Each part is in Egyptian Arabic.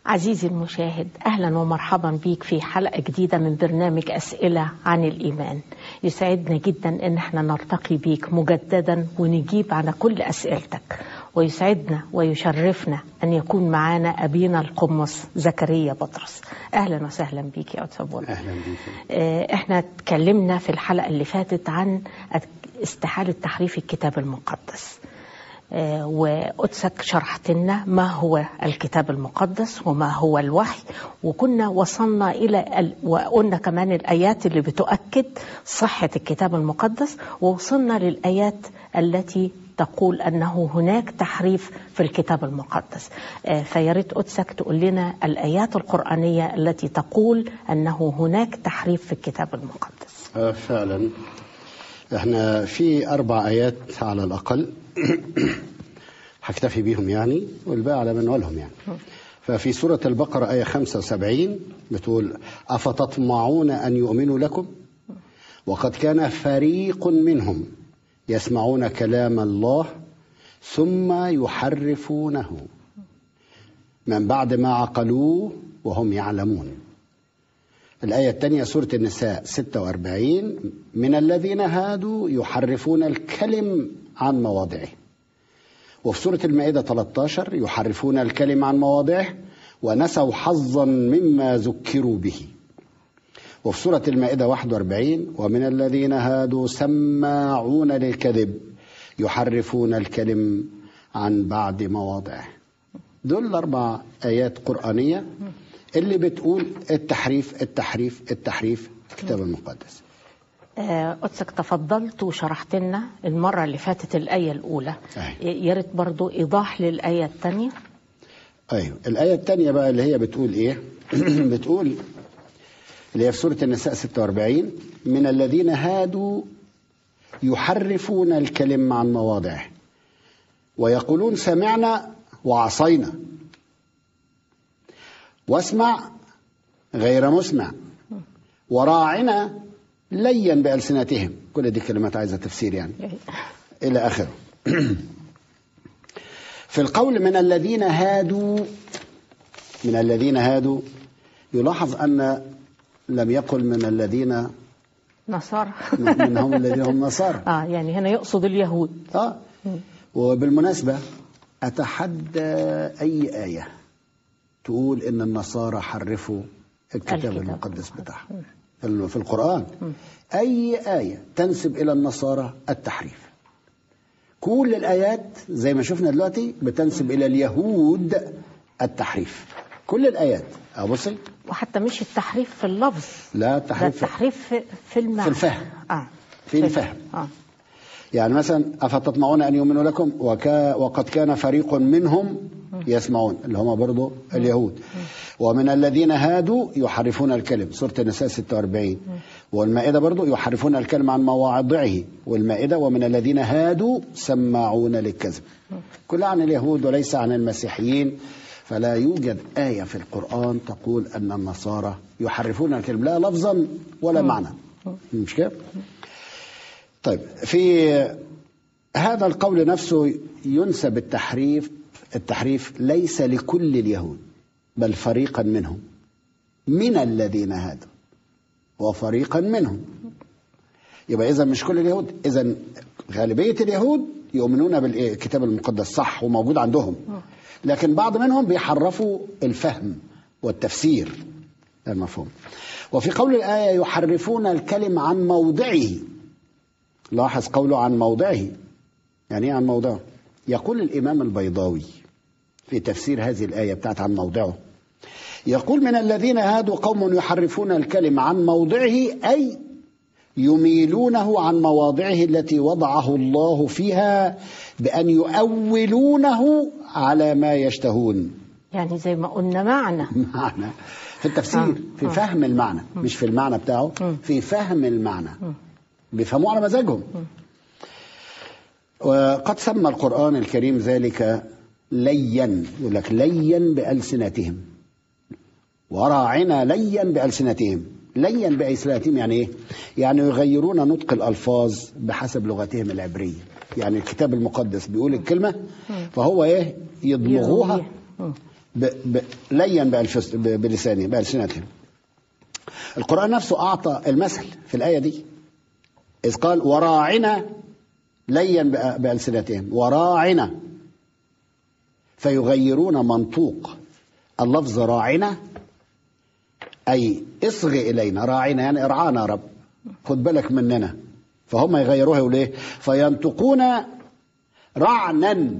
عزيزي المشاهد أهلا ومرحبا بيك في حلقة جديدة من برنامج أسئلة عن الإيمان يسعدنا جدا أن احنا نلتقي بيك مجددا ونجيب على كل أسئلتك ويسعدنا ويشرفنا أن يكون معنا أبينا القمص زكريا بطرس أهلا وسهلا بيك يا أستاذ بولا اهلا بيك آه، احنا اتكلمنا في الحلقة اللي فاتت عن استحالة تحريف الكتاب المقدس آه، وقدسك شرحت لنا ما هو الكتاب المقدس وما هو الوحي وكنا وصلنا إلى ال... وقلنا كمان الآيات اللي بتؤكد صحة الكتاب المقدس ووصلنا للآيات التي تقول أنه هناك تحريف في الكتاب المقدس آه، فيا ريت قدسك تقول لنا الآيات القرآنية التي تقول أنه هناك تحريف في الكتاب المقدس آه فعلا احنا في اربع ايات على الاقل هكتفي بيهم يعني والباقي على منوالهم يعني ففي سورة البقرة آية 75 بتقول أفتطمعون أن يؤمنوا لكم وقد كان فريق منهم يسمعون كلام الله ثم يحرفونه من بعد ما عقلوه وهم يعلمون الآية الثانية سورة النساء 46 من الذين هادوا يحرفون الكلم عن مواضعه وفي سورة المائدة 13 يحرفون الكلم عن مواضعه ونسوا حظا مما ذكروا به وفي سورة المائدة 41 ومن الذين هادوا سماعون للكذب يحرفون الكلم عن بعد مواضعه دول الأربع آيات قرآنية اللي بتقول التحريف التحريف التحريف في الكتاب المقدس آه، قدسك تفضلت وشرحت لنا المرة اللي فاتت الآية الأولى أيوة. يا ريت برضو إيضاح للآية الثانية ايوه الايه الثانيه بقى اللي هي بتقول ايه بتقول اللي هي في سوره النساء 46 من الذين هادوا يحرفون الكلم عن مواضعه ويقولون سمعنا وعصينا واسمع غير مسمع وراعنا ليا بألسنتهم كل دي كلمات عايزة تفسير يعني إلى آخره في القول من الذين هادوا من الذين هادوا يلاحظ أن لم يقل من الذين نصارى من هم الذين هم نصارى آه يعني هنا يقصد اليهود اه وبالمناسبة أتحدى أي آية تقول إن النصارى حرفوا الكتاب, الكتاب. المقدس بتاعهم في في القرآن أي آية تنسب إلى النصارى التحريف كل الآيات زي ما شفنا دلوقتي بتنسب إلى اليهود التحريف كل الآيات أه بصي وحتى مش التحريف في اللفظ لا ده تحريف التحريف في, في المعنى في الفهم. آه. في الفهم. آه. يعني مثلا أفتطمعون أن يؤمنوا لكم وكا وقد كان فريق منهم يسمعون اللي هم برضو اليهود ومن الذين هادوا يحرفون الكلم سورة النساء 46 والمائدة برضو يحرفون الكلم عن مواضعه والمائدة ومن الذين هادوا سماعون للكذب كل عن اليهود وليس عن المسيحيين فلا يوجد آية في القرآن تقول أن النصارى يحرفون الكلم لا لفظا ولا معنى مش كده؟ طيب في هذا القول نفسه ينسب التحريف التحريف ليس لكل اليهود بل فريقا منهم من الذين هادوا وفريقا منهم يبقى اذا مش كل اليهود اذا غالبيه اليهود يؤمنون بالكتاب المقدس صح وموجود عندهم لكن بعض منهم بيحرفوا الفهم والتفسير المفهوم وفي قول الآية يحرفون الكلم عن موضعه لاحظ قوله عن موضعه يعني ايه عن موضعه يقول الإمام البيضاوي في تفسير هذه الآية بتاعت عن موضعه يقول من الذين هادوا قوم يحرفون الكلم عن موضعه أي يميلونه عن مواضعه التي وضعه الله فيها بأن يؤولونه على ما يشتهون يعني زي ما قلنا معنى معنى في التفسير آه. في آه. فهم المعنى مش في المعنى بتاعه في فهم المعنى بيفهموه على مزاجهم وقد سمى القرآن الكريم ذلك ليا يقول لك ليا بألسنتهم وراعنا ليا بألسنتهم ليا بألسنتهم يعني ايه؟ يعني يغيرون نطق الألفاظ بحسب لغتهم العبرية يعني الكتاب المقدس بيقول الكلمة فهو ايه يضمغوها مم. ب... ب... لين بألفس... ب... بلسانهم بألسنتهم القرآن نفسه أعطى المثل في الآية دي إذ قال وراعنا لين بأ- بألسنتهم وراعنا فيغيرون منطوق اللفظ راعنا أي اصغ إلينا راعنا يعني ارعانا يا رب خد بالك مننا فهم يغيروها يقول ايه فينطقون رعنا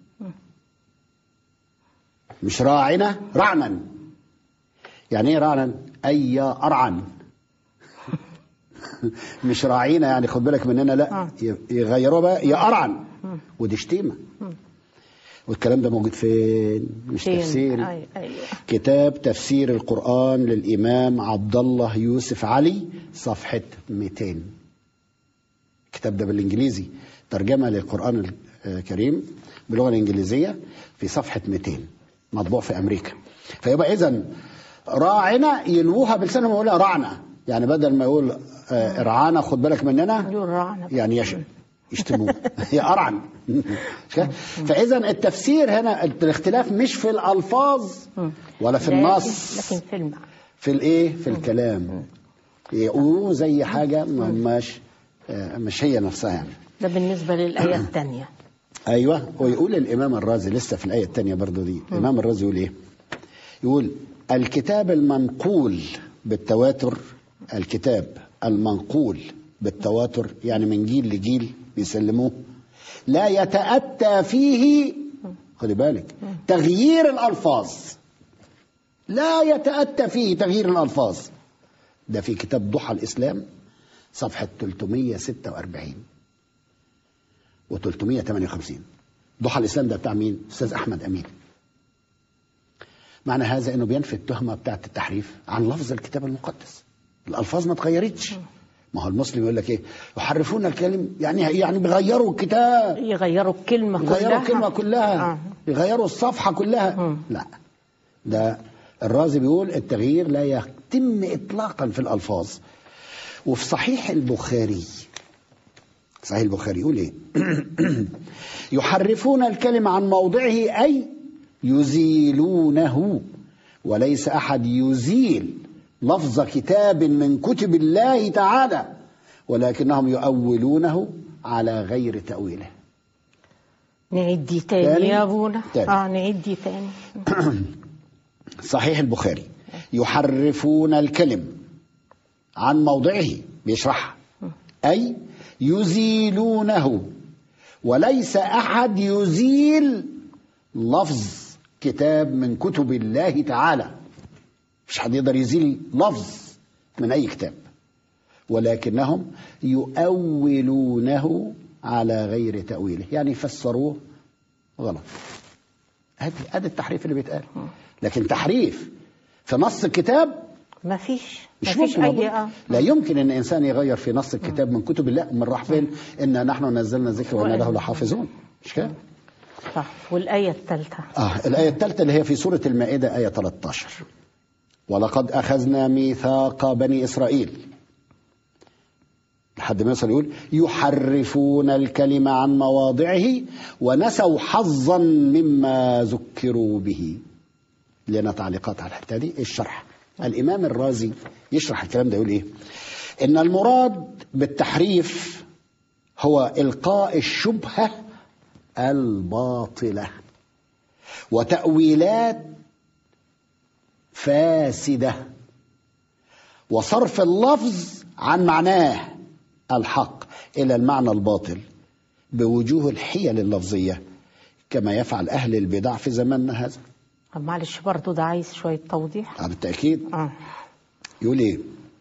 مش راعنا رعنا يعني ايه رعنا اي يا ارعن مش راعينا يعني خد بالك مننا لا آه. يغيروها بقى يا ارعن ودي شتيمه والكلام ده موجود فين مش فين؟ تفسيري أي أيوة. كتاب تفسير القرآن للإمام عبد الله يوسف علي صفحة 200 الكتاب ده بالإنجليزي ترجمة للقرآن الكريم باللغة الإنجليزية في صفحة 200 مطبوع في أمريكا فيبقى إذا راعنا ينوها بلسانهم يقولها رعنا يعني بدل ما يقول آه، ارعانا خد بالك مننا يقول رعنا يعني يش... يشتموه يا أرعن مش كده؟ فإذا التفسير هنا الاختلاف مش في الألفاظ ولا في لكن- النص لكن في المعنى في الايه في الكلام يقولوه زي حاجه ما مش آه، مش هي نفسها يعني ده بالنسبة للآية الثانية ايوه ويقول الامام الرازي لسه في الايه الثانيه برضو دي الامام الرازي يقول ايه يقول الكتاب المنقول بالتواتر الكتاب المنقول بالتواتر يعني من جيل لجيل بيسلموه لا يتأتى فيه خدي بالك تغيير الألفاظ لا يتأتى فيه تغيير الألفاظ ده في كتاب ضحى الإسلام صفحة 346 و 358 ضحى الإسلام ده بتاع مين؟ أستاذ أحمد أمين معنى هذا انه بينفي التهمه بتاعت التحريف عن لفظ الكتاب المقدس الالفاظ ما اتغيرتش ما هو المسلم يقول لك ايه يحرفون الكلم يعني يعني بيغيروا الكتاب يغيروا الكلمة كلها يغيروا الكلمه كلها آه. يغيروا الصفحه كلها مم. لا ده الرازي بيقول التغيير لا يتم اطلاقا في الالفاظ وفي صحيح البخاري صحيح البخاري يقول ايه يحرفون الكلمة عن موضعه أي يزيلونه وليس أحد يزيل لفظ كتاب من كتب الله تعالى ولكنهم يؤولونه على غير تأويله نعيد دي تاني, تاني؟ يا ابونا تاني. اه نعيد دي تاني صحيح البخاري يحرفون الكلم عن موضعه بيشرحها أي يزيلونه وليس أحد يزيل لفظ كتاب من كتب الله تعالى مش حد يقدر يزيل لفظ من أي كتاب ولكنهم يؤولونه على غير تأويله يعني يفسروه غلط هذا هذا التحريف اللي بيتقال لكن تحريف في نص الكتاب ما فيش ما مش فيش ممكن اي والله. اه لا يمكن ان انسان يغير في نص الكتاب من كتب الله من راح فين ان نحن نزلنا الذكر وانا له لحافظون مش كده صح والآية الثالثة اه الايه الثالثه اللي هي في سوره المائده ايه 13 ولقد اخذنا ميثاق بني اسرائيل لحد ما يوصل يقول يحرفون الكلمة عن مواضعه ونسوا حظا مما ذكروا به لنا تعليقات على الحته دي الشرح الامام الرازي يشرح الكلام ده يقول ايه ان المراد بالتحريف هو القاء الشبهه الباطله وتاويلات فاسده وصرف اللفظ عن معناه الحق الى المعنى الباطل بوجوه الحيل اللفظيه كما يفعل اهل البدع في زماننا هذا طب معلش برضو ده عايز شوية توضيح آه، بالتاكيد اه يقول ايه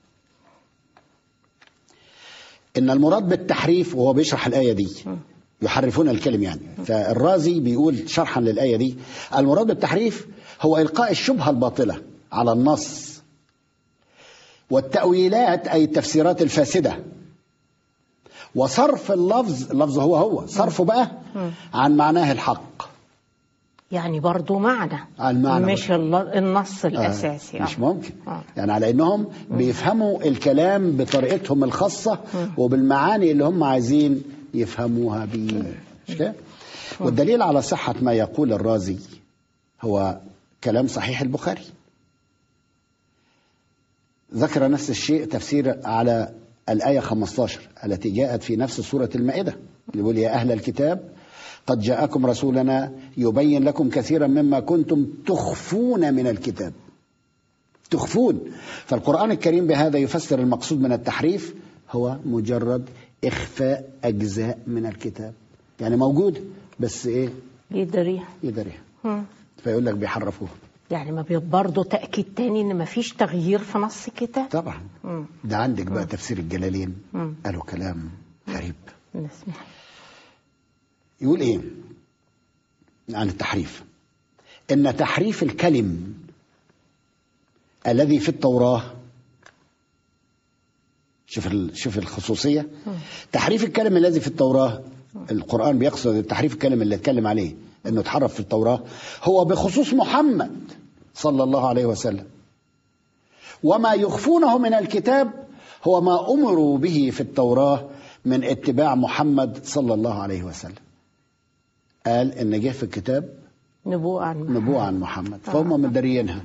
ان المراد بالتحريف وهو بيشرح الايه دي يحرفون الكلم يعني فالرازي بيقول شرحا للايه دي المراد بالتحريف هو القاء الشبهه الباطله على النص والتاويلات اي التفسيرات الفاسده وصرف اللفظ اللفظ هو هو صرفه بقى عن معناه الحق يعني برضو معنى عن معنى مش الل- النص الأساسي آه مش آه. ممكن آه. يعني على انهم بيفهموا الكلام بطريقتهم الخاصه وبالمعاني اللي هم عايزين يفهموها بيه مش كده والدليل على صحه ما يقول الرازي هو كلام صحيح البخاري ذكر نفس الشيء تفسير على الآية 15 التي جاءت في نفس سورة المائدة يقول يا أهل الكتاب قد جاءكم رسولنا يبين لكم كثيرا مما كنتم تخفون من الكتاب تخفون فالقرآن الكريم بهذا يفسر المقصود من التحريف هو مجرد إخفاء أجزاء من الكتاب يعني موجود بس إيه يدري يدريها مم. فيقول لك بيحرفوها يعني ما بي- برضه تأكيد تاني إن ما فيش تغيير في نص الكتاب طبعا مم. ده عندك بقى تفسير الجلالين مم. قالوا كلام غريب نسمع يقول ايه عن التحريف ان تحريف الكلم الذي في التوراه شوف ال- شوف الخصوصيه تحريف الكلم الذي في التوراه القران بيقصد التحريف الكلم اللي اتكلم عليه انه اتحرف في التوراه هو بخصوص محمد صلى الله عليه وسلم وما يخفونه من الكتاب هو ما امروا به في التوراه من اتباع محمد صلى الله عليه وسلم قال ان جه في الكتاب نبوءة عن محمد. نبوة عن محمد فهم مدريينها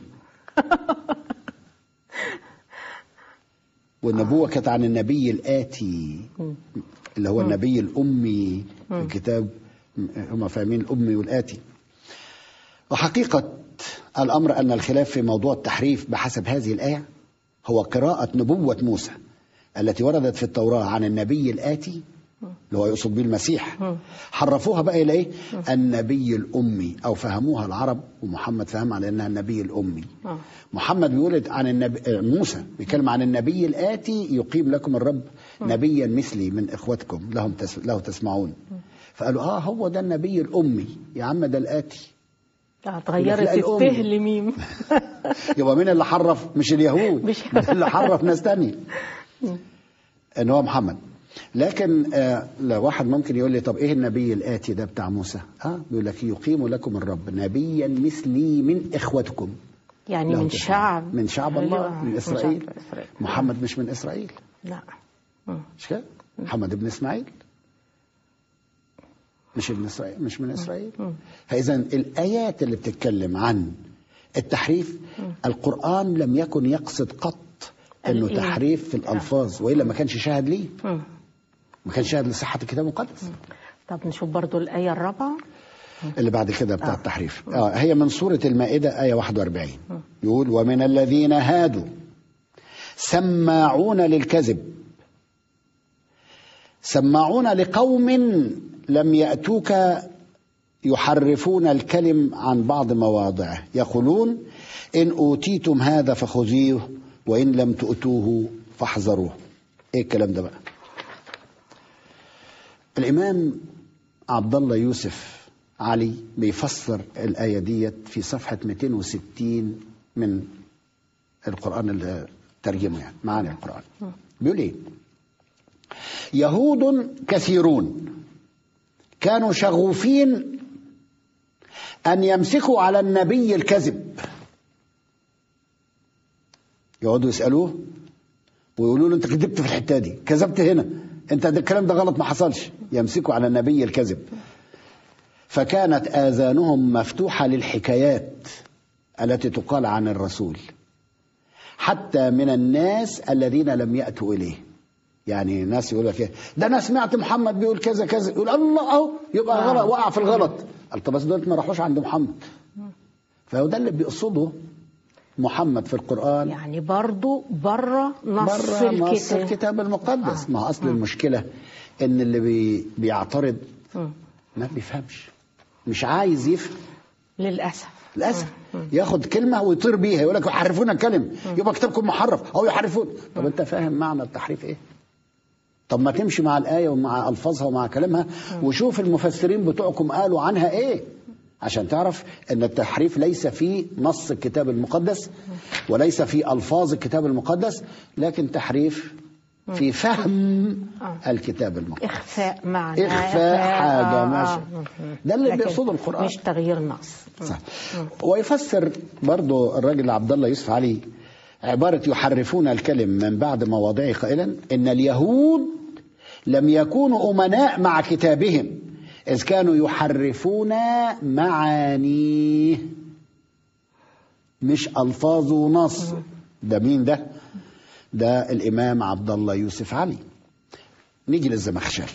والنبوة كانت عن النبي الآتي اللي هو النبي الأمي في الكتاب هم فاهمين الأمي والآتي وحقيقة الأمر أن الخلاف في موضوع التحريف بحسب هذه الآية هو قراءة نبوة موسى التي وردت في التوراة عن النبي الآتي اللي هو يقصد به المسيح حرفوها بقى إلى إيه؟ النبي الأمي أو فهموها العرب ومحمد فهمها على أنها النبي الأمي آه. محمد بيقول عن النبي آه، موسى بيتكلم عن النبي الآتي يقيم لكم الرب نبيا مثلي من إخوتكم لهم تس... له تسمعون فقالوا اه هو ده النبي الأمي يا عم ده الآتي آه، اتغيرت لا، الأم. الته لميم يبقى مين اللي حرف مش اليهود مش- اللي حرف ناس تانية ان هو محمد لكن آه لو واحد ممكن يقول لي طب ايه النبي الاتي ده بتاع موسى اه بيقول لك يقيم لكم الرب نبيا مثلي من اخوتكم يعني له من تسمعون. شعب من شعب الله أيوة، من اسرائيل شعب إسرائيل. محمد مش من اسرائيل لا مم. مش كده محمد ابن اسماعيل مش ابن اسرائيل مش من اسرائيل فاذا الايات اللي بتتكلم عن التحريف القران لم يكن يقصد قط انه الإيه؟ تحريف في الالفاظ والا ما كانش شاهد ليه مم. ما كانش شاهد لصحه الكتاب المقدس طب نشوف برضو الآية الرابعة اللي بعد كده بتاع التحريف آه هي من سورة المائدة آية 41 يقول ومن الذين هادوا سماعون للكذب سماعون لقوم لم يأتوك يحرفون الكلم عن بعض مواضعه يقولون إن أوتيتم هذا فخذوه وإن لم تؤتوه فاحذروه إيه الكلام ده بقى الإمام عبد الله يوسف علي بيفسر الآية ديت في صفحة 260 من القرآن اللي ترجمه يعني معاني القرآن بيقول إيه يهود كثيرون كانوا شغوفين أن يمسكوا على النبي الكذب يقعدوا يسألوه ويقولوا له أنت كذبت في الحتة دي كذبت هنا أنت ده الكلام ده غلط ما حصلش يمسكوا على النبي الكذب فكانت آذانهم مفتوحة للحكايات التي تقال عن الرسول حتى من الناس الذين لم يأتوا إليه يعني ناس يقول لك إيه، ده انا سمعت محمد بيقول كذا كذا يقول الله اهو يبقى آه. غلط وقع في الغلط قال طب بس دول ما راحوش عند محمد فهو ده اللي بيقصده محمد في القرآن يعني برضو بره نص بره نص الكتاب الكتاب المقدس آه. ما هو اصل المشكله ان اللي بي بيعترض مم. ما بيفهمش مش عايز يفهم للأسف للاسف ياخد كلمه ويطير بيها يقول لك يحرفون الكلم يبقى كتابكم محرف او يحرفون طب انت فاهم معنى التحريف ايه طب ما تمشي مع الايه ومع الفاظها ومع كلامها وشوف المفسرين بتوعكم قالوا عنها ايه عشان تعرف ان التحريف ليس في نص الكتاب المقدس وليس في الفاظ الكتاب المقدس لكن تحريف في فهم آه. الكتاب المقدس إخفاء معنى إخفاء حاجة آه، ماشي. آه. ده اللي لكن بيقصده القرآن. مش تغيير نص صح. ويفسر برضو الراجل عبد الله يوسف علي عبارة يحرفون الكلم من بعد مواضعه قائلا إن اليهود لم يكونوا أمناء مع كتابهم إذ كانوا يحرفون معانيه مش الفاظ ونص ده مين ده ده الامام عبد الله يوسف علي نيجي للزمخشري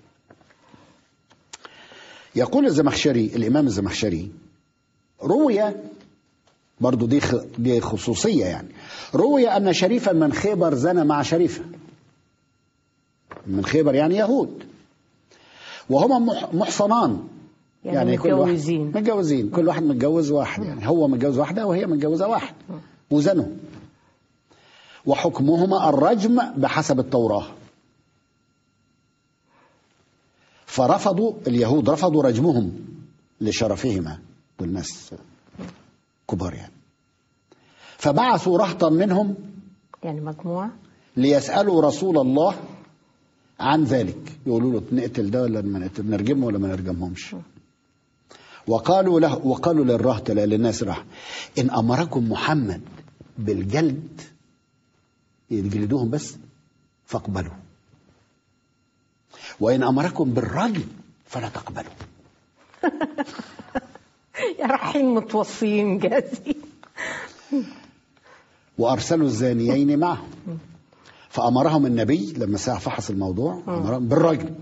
يقول الزمخشري الامام الزمخشري روي برضو دي خ- دي خصوصيه يعني روي ان شريفا من خيبر زنى مع شريفه من خيبر يعني يهود وهما مح- محصنان يعني كل واحد- متجوزين. متجوزين كل واحد متجوز واحد يعني هو متجوز واحده وهي متجوزه واحد وزنوا وحكمهما الرجم بحسب التوراه فرفضوا اليهود رفضوا رجمهم لشرفهما دول ناس كبار يعني فبعثوا رهطا منهم يعني مجموعة ليسألوا رسول الله عن ذلك يقولوا له نقتل ده ولا ما نقتل نرجمه ولا ما نرجمهمش وقالوا له وقالوا للرهط لا للناس راح ان امركم محمد بالجلد يجلدوهم بس فاقبلوا وان امركم بالرجم فلا تقبلوا يا رايحين متوصيين جاهزين وارسلوا الزانيين معهم فامرهم النبي لما ساعة فحص الموضوع امرهم بالرجم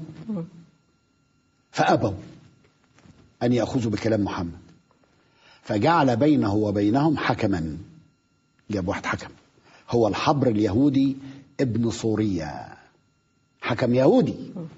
فابوا ان ياخذوا بكلام محمد فجعل بينه وبينهم حكما جاب واحد حكم هو الحبر اليهودي ابن صوريا حكم يهودي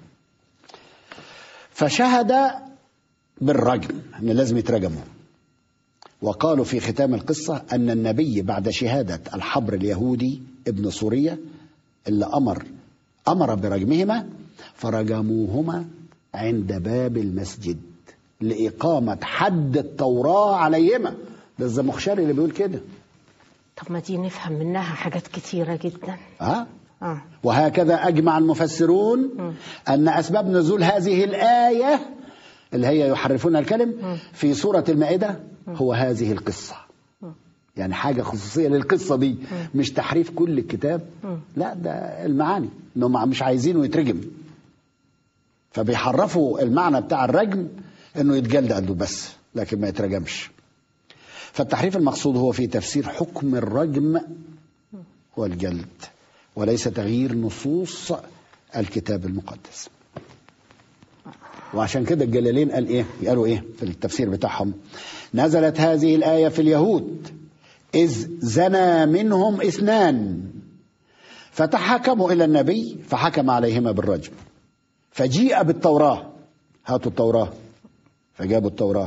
فشهد بالرجم ان لازم يترجموا وقالوا في ختام القصة أن النبي بعد شهادة الحبر اليهودي ابن سوريا اللي أمر أمر برجمهما فرجموهما عند باب المسجد لإقامة حد التوراة عليهما ده الزمخشري اللي بيقول كده طب ما دي نفهم منها حاجات كتيرة جدا ها اه وهكذا أجمع المفسرون أن أسباب نزول هذه الآية اللي هي يحرفون الكلم في سورة المائدة هو هذه القصة يعني حاجة خصوصية للقصة دي مش تحريف كل الكتاب لا ده المعاني انهم مش عايزينه يترجم فبيحرفوا المعنى بتاع الرجم انه يتجلد عنده بس لكن ما يترجمش فالتحريف المقصود هو في تفسير حكم الرجم والجلد وليس تغيير نصوص الكتاب المقدس وعشان كده الجلالين قال ايه قالوا ايه في التفسير بتاعهم نزلت هذه الآية في اليهود إذ زنى منهم اثنان فتحكموا إلى النبي فحكم عليهما بالرجم فجيء بالتوراة هاتوا التوراة فجابوا التوراة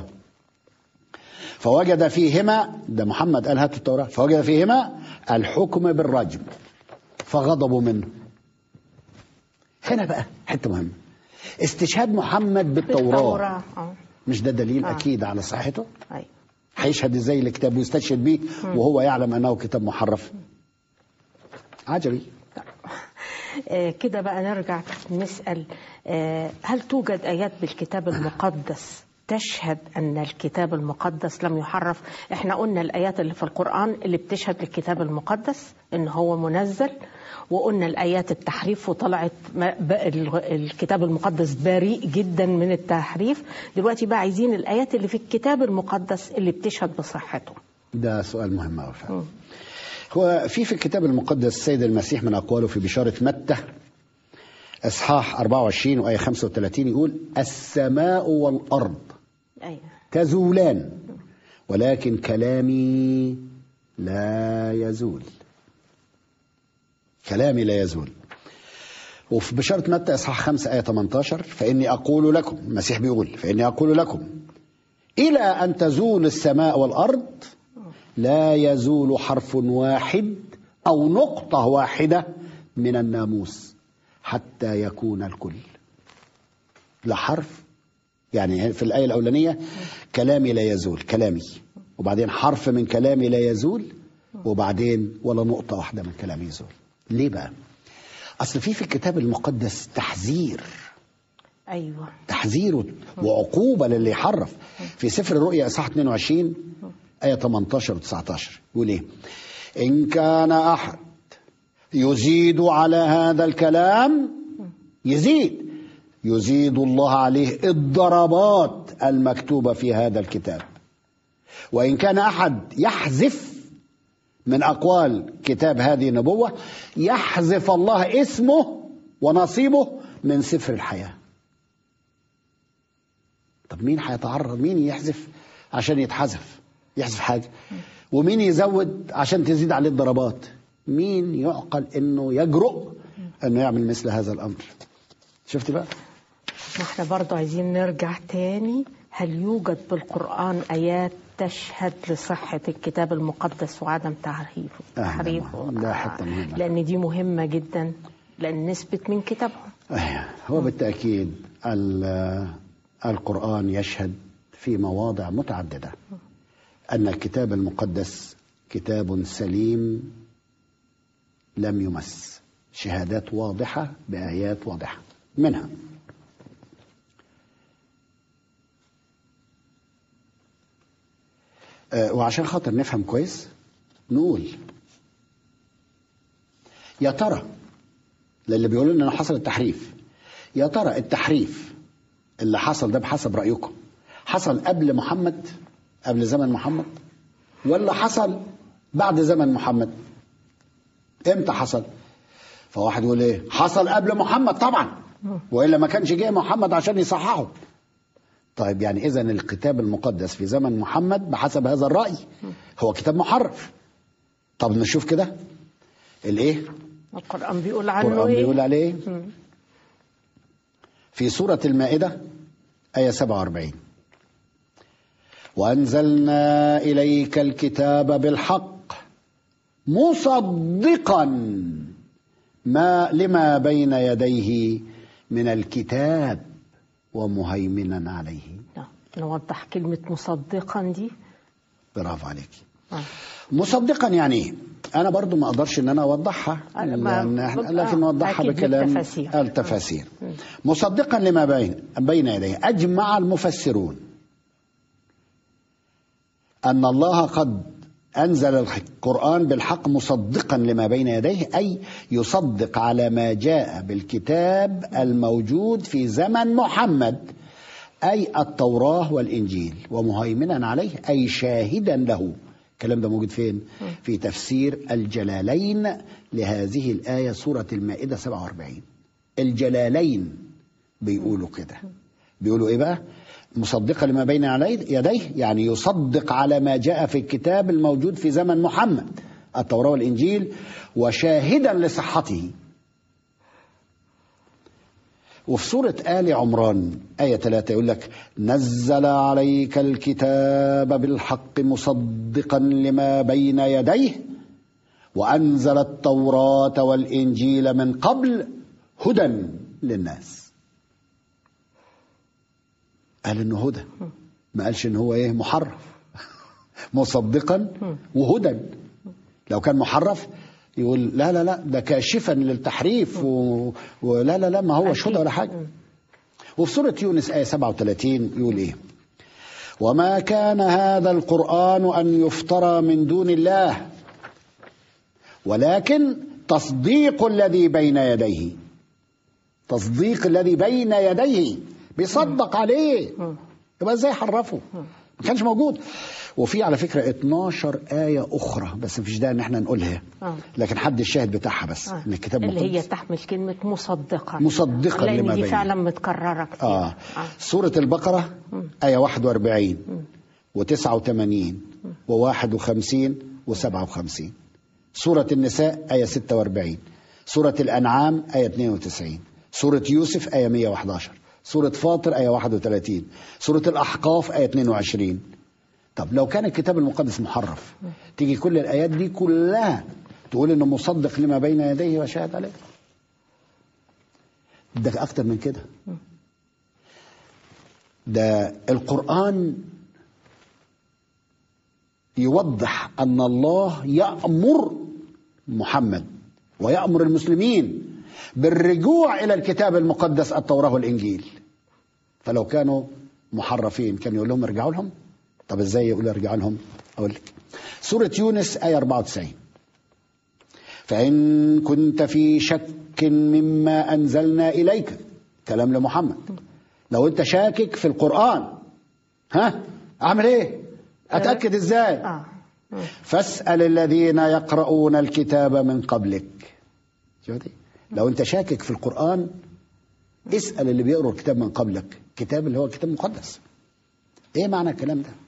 فوجد فيهما ده محمد قال هاتوا التوراة فوجد فيهما الحكم بالرجم فغضبوا منه هنا بقى حتة مهمة استشهاد محمد بالتوراة بالتوراة اه مش ده دليل آه. أكيد على صحته ايوه هيشهد ازاي الكتاب ويستشهد بيه وهو يعلم انه كتاب محرف عجبي آه، كده بقى نرجع نسأل آه، هل توجد آيات بالكتاب المقدس تشهد أن الكتاب المقدس لم يحرف احنا قلنا الآيات اللي في القرآن اللي بتشهد للكتاب المقدس إن هو منزل وقلنا الآيات التحريف وطلعت ما- بقى ال- الكتاب المقدس بريء جدا من التحريف دلوقتي بقى عايزين الآيات اللي في الكتاب المقدس اللي بتشهد بصحته ده سؤال مهم أوي فعلا. هو في في الكتاب المقدس السيد المسيح من أقواله في بشارة متى إصحاح 24 وآية 35 يقول السماء والأرض أيوة. تزولان ولكن كلامي لا يزول كلامي لا يزول وفي بشارة متى إصحاح 5 آية 18 فإني أقول لكم المسيح بيقول فإني أقول لكم إلى أن تزول السماء والأرض لا يزول حرف واحد أو نقطة واحدة من الناموس حتى يكون الكل لا حرف يعني في الآية الأولانية كلامي لا يزول كلامي وبعدين حرف من كلامي لا يزول وبعدين ولا نقطة واحدة من كلامي يزول ليه بقى أصل في في الكتاب المقدس تحذير أيوة تحذير وعقوبة للي يحرف في سفر الرؤيا إصحاح 22 آية 18 و 19 يقول إيه إن كان أحد يزيد على هذا الكلام يزيد يزيد الله عليه الضربات المكتوبة في هذا الكتاب وإن كان أحد يحذف من أقوال كتاب هذه النبوة يحذف الله اسمه ونصيبه من سفر الحياة طب مين هيتعرض مين يحذف عشان يتحذف يحذف حاجة ومين يزود عشان تزيد عليه الضربات مين يعقل انه يجرؤ انه يعمل مثل هذا الامر شفت بقى ما احنا برضو عايزين نرجع تاني هل يوجد بالقرآن آيات تشهد لصحة الكتاب المقدس وعدم تحريفه تحريفه ده حتة مهمة. لأن دي مهمة جدا لأن نثبت من كتابهم أيوة. هو بالتأكيد ال- القرآن يشهد في مواضع متعددة أن الكتاب المقدس كتاب سليم لم يمس شهادات واضحة بآيات واضحة منها آه، وعشان خاطر نفهم كويس نقول يا ترى للي بيقولوا لنا حصل التحريف يا ترى التحريف اللي حصل ده بحسب رأيكم حصل قبل محمد قبل زمن محمد ولا حصل بعد زمن محمد امتى حصل فواحد يقول ايه حصل قبل محمد طبعا والا ما كانش جه محمد عشان يصححه طيب يعني اذا الكتاب المقدس في زمن محمد بحسب هذا الراي هو كتاب محرف طب نشوف كده الايه القرآن بيقول عنه القران إيه؟ بيقول عليه إيه؟ مم. في سورة المائدة آية 47 وأنزلنا إليك الكتاب بالحق مصدقا ما لما بين يديه من الكتاب ومهيمنا عليه نعم. نوضح كلمة مصدقا دي برافو عليك آه. مصدقا يعني ايه؟ انا برضو ما اقدرش ان انا اوضحها أنا ما- لأن احنا آه، لكن نوضحها أكيد بكلام بالتفاسير. التفاسير مصدقا لما بين بين يديه اجمع المفسرون ان الله قد انزل القران بالحق مصدقا لما بين يديه اي يصدق على ما جاء بالكتاب الموجود في زمن محمد أي التوراة والإنجيل ومهيمنا عليه أي شاهدا له الكلام ده موجود فين؟ في تفسير الجلالين لهذه الآية سورة المائدة 47 الجلالين بيقولوا كده بيقولوا إيه بقى؟ مصدقا لما بين عليه يديه يعني يصدق على ما جاء في الكتاب الموجود في زمن محمد التوراة والإنجيل وشاهدا لصحته وفي سورة آل عمران آية 3 يقول لك نزل عليك الكتاب بالحق مصدقا لما بين يديه وأنزل التوراة والإنجيل من قبل هدى للناس قال إنه هدى ما قالش إن هو إيه محرف مصدقا وهدى لو كان محرف يقول لا لا لا ده كاشفا للتحريف و... ولا لا لا ما هوش هدى ولا حاجه وفي سوره يونس ايه 37 يقول ايه وما كان هذا القران ان يفترى من دون الله ولكن تصديق الذي بين يديه تصديق الذي بين يديه بيصدق عليه يبقى ازاي حرفه ما كانش موجود وفي على فكره 12 ايه اخرى بس مفيش داعي ان احنا نقولها آه. لكن حد الشاهد بتاعها بس آه. ان الكتاب اللي هي المقدس تحمل كلمة مصدقا مصدقا لما لأن دي بين. فعلا متكررة كتير آه. سورة البقرة آية 41 و89 و51 و57 سورة النساء آية 46 سورة الأنعام آية 92 سورة يوسف آية 111 سورة فاطر آية 31 سورة الأحقاف آية 22 طب لو كان الكتاب المقدس محرف تيجي كل الآيات دي كلها تقول إنه مصدق لما بين يديه وشاهد عليه ده أكتر من كده ده القرآن يوضح أن الله يأمر محمد ويأمر المسلمين بالرجوع إلى الكتاب المقدس التوراة والإنجيل فلو كانوا محرفين كان يقول لهم ارجعوا لهم طب ازاي يقول ارجعوا لهم اقول لك سورة يونس آية 94 فإن كنت في شك مما أنزلنا إليك كلام لمحمد لو أنت شاكك في القرآن ها أعمل إيه أتأكد إزاي آه. فاسأل الذين يقرؤون الكتاب من قبلك شفتي لو انت شاكك في القرآن اسأل اللي بيقروا الكتاب من قبلك الكتاب اللي هو الكتاب المقدس ايه معنى الكلام ده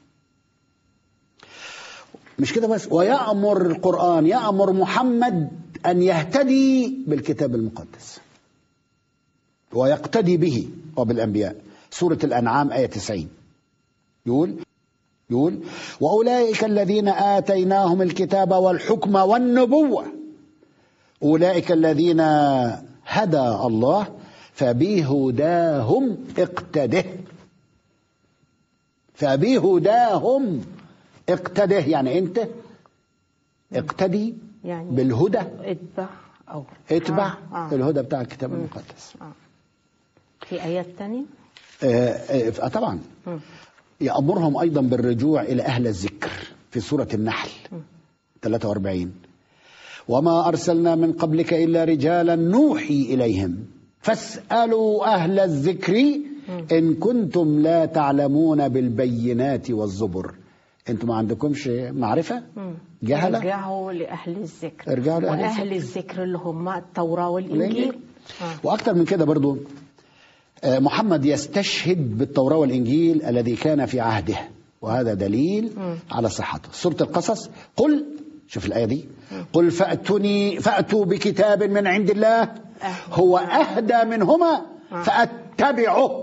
مش كده بس ويأمر القرآن يأمر محمد أن يهتدي بالكتاب المقدس ويقتدي به وبالأنبياء سورة الأنعام آية 90 يقول يقول وأولئك الذين آتيناهم الكتاب والحكم والنبوة أولئك الذين هدى الله فبهداهم اقتده فبهداهم اقتده يعني انت اقتدي يعني بالهدى اتبع أو اتبع آه. آه. الهدى بتاع الكتاب المقدس آه. في آيات تانية آه آه طبعا مم. يأمرهم أيضا بالرجوع إلى أهل الذكر في سورة النحل 43 وما أرسلنا من قبلك إلا رجالا نوحي إليهم فاسألوا أهل الذكر إن كنتم لا تعلمون بالبينات والزبر أنتم ما عندكمش معرفة جهلة ارجعوا لأهل الذكر ارجعوا لأهل وأهل الذكر اللي هم التوراة والإنجيل والإنجيل. آه. وأكثر من كده برضو آه، محمد يستشهد بالتوراة والإنجيل الذي كان في عهده وهذا دليل على صحته سورة القصص قل شوف الآية دي قل فأتني فأتوا بكتاب من عند الله هو أهدى منهما فأتبعه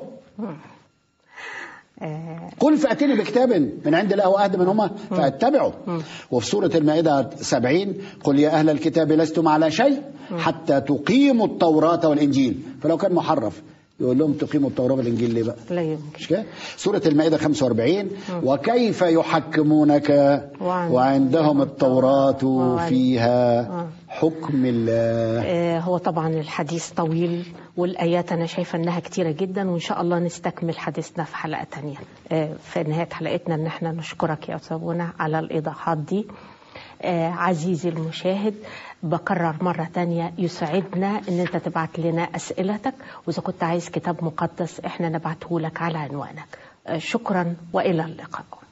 آه. قل فأتني بكتاب من عند الله هو أهدى منهما فأتبعه وفي سورة المائدة 70 قل يا أهل الكتاب لستم على شيء حتى تقيموا التوراة والإنجيل فلو كان محرف يقول لهم تقيموا التوراة والإنجيل ليه بقى لا يمكن مش كده؟ سورة المائدة 45 وكيف يحكمونك وعن- وعندهم التوراة وعن- فيها آه. حكم الله آه، هو طبعا الحديث طويل والآيات أنا شايفة أنها كتيرة جدا وإن شاء الله نستكمل حديثنا في حلقة تانية آه، في نهاية حلقتنا أن احنا نشكرك يا أستاذ بونا على الإيضاحات دي آه، عزيزي المشاهد بكرر مرة تانية يسعدنا أن أنت تبعت لنا أسئلتك وإذا كنت عايز كتاب مقدس احنا نبعته لك على عنوانك آه، شكرا وإلى اللقاء